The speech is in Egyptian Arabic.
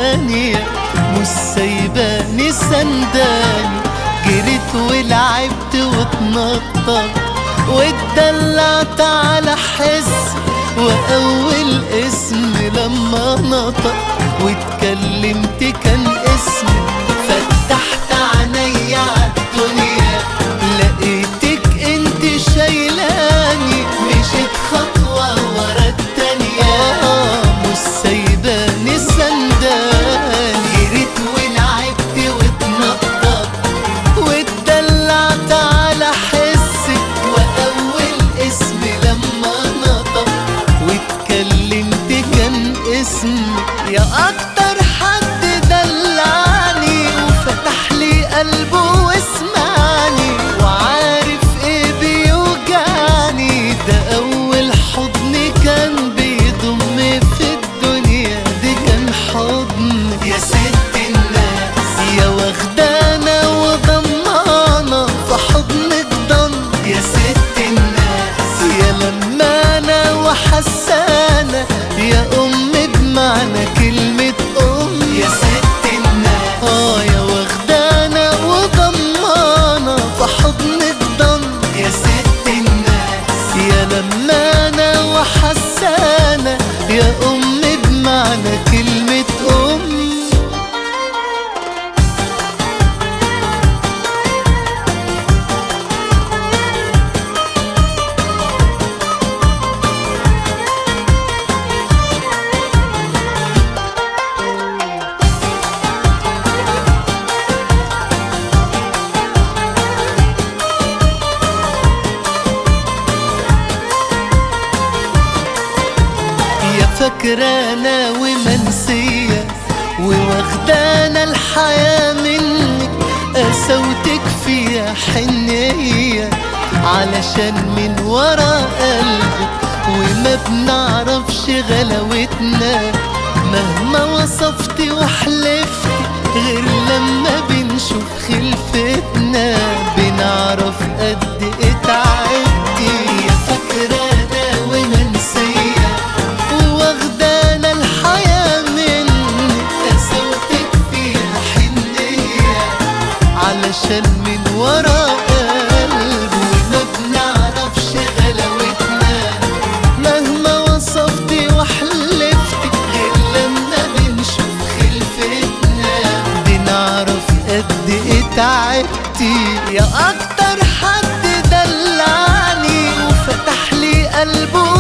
تانية مش سايباني سنداني جريت ولعبت واتنطط واتدلعت على حس وأول اسم لما نطق واتكلمت كان اسمي فتحت عينيا عالدنيا لقيتك انت شايلاني مشيت خطوة ورا التانية مش سايباني سنداني جريت ولعبت واتنطط واتدلعت على حسك وأول اسم لما نطق واتكلمت كان اسمك يا أكتر حد دلعني وفتح لي قلبه واسمعني وعارف ايه بيوجعني ده أول حضن كان بيضم في الدنيا دي كان حضن يا ست الناس يا واخدانا وضمانة في حضنك ضن يا ست الناس يا لمانة وحسانة يا أم بمعنى كلمة أم يا ست الناس آه يا واخدانا وضمانة في حضنك ضن يا ست الناس يا لمانة وحسانة يا أم بمعنى كلمة أم يا فاكرانا ومنسية وواخدانا الحياة منك قسوتك فيها حنية علشان من ورا قلبك وما بنعرفش غلاوتنا مهما وصفت وحلفت غير لما بنشوف خلفتنا بنعرف قد ايه تعبتي يا فاكرانا ومنسية واخدانا الحياة منك قسوتك فيها حنية علشان من ورا قلب وما بنعرفش غلاوتنا مهما وصفتي وحلفتي غير لما بنشوف خلفتنا بنعرف قد ايه تعبتي يا اكتر حد دلعني وفتح لي قلبه